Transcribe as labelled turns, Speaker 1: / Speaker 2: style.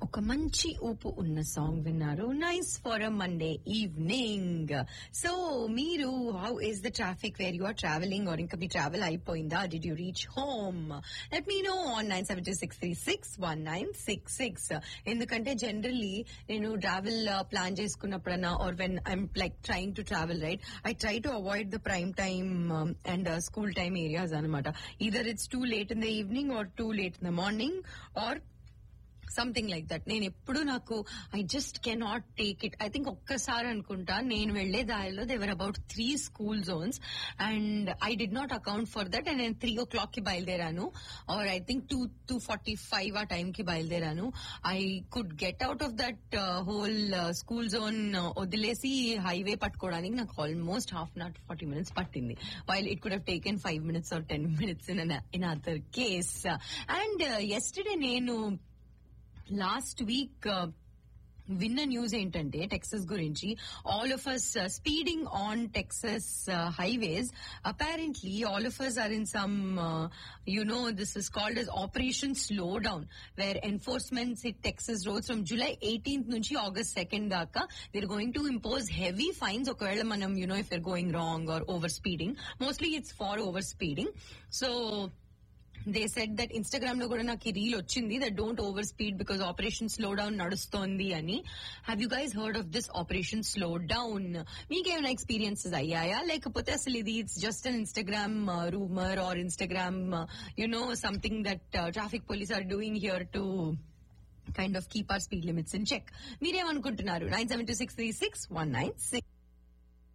Speaker 1: ఒక మంచి ఊపు ఉన్న సాంగ్ విన్నారు nice for a Monday evening so మీరు how is the traffic where you are travelling or ఇంకా మీ ట్రావెల్ అయిపోయిందా did you reach home let me know on nine seven two six three six one nine six six ఎందుకంటే generally నేను travel plan చేసుకున్నప్పుడన్నా or when I'm like trying to travel right I try to avoid the prime time and school time areas అనమాట either it's two late in the evening or too late in the morning or something like that నేను ఎప్పుడు నాకు I just cannot take it I think ఒక్కసారి అనుకుంటా నేను వెళ్లే దారిలో there were about three school zones and I did not account for that and నేను three o'clock కి బయలుదేరాను or I think two two forty five ఆ టైం కి బయలుదేరాను I could get out of that whole school zone వదిలేసి highway పట్టుకోవడానికి నాకు almost half not forty minutes పట్టింది while it could have taken five minutes or ten minutes in in other case and yesterday నేను last week విన్న news ఏంటంటే Texas గురించి all of us speeding on Texas highways apparently all of us are in some you know this is called as operation slow down where enforcements it Texas roads from July eighteenth నుంచి August second దాకా they're going to impose heavy fines ఒకవేళ మనం you know if you're going wrong or over speeding mostly it's far over speeding so they set that Instagram లో కూడా నాకు ఈ reel వచ్చింది that don't over speed because operation slow down నడుస్తోంది అని have you guys heard of this operation slow down మీకేమైనా experiences అయ్యాయా లేకపోతే అసలు ఇది it's just an Instagram rumour or Instagram you know something that traffic police are doing here to kind of keep our speed limits in check మీరేమనుకుంటున్నారు nine seven two six three six one nine six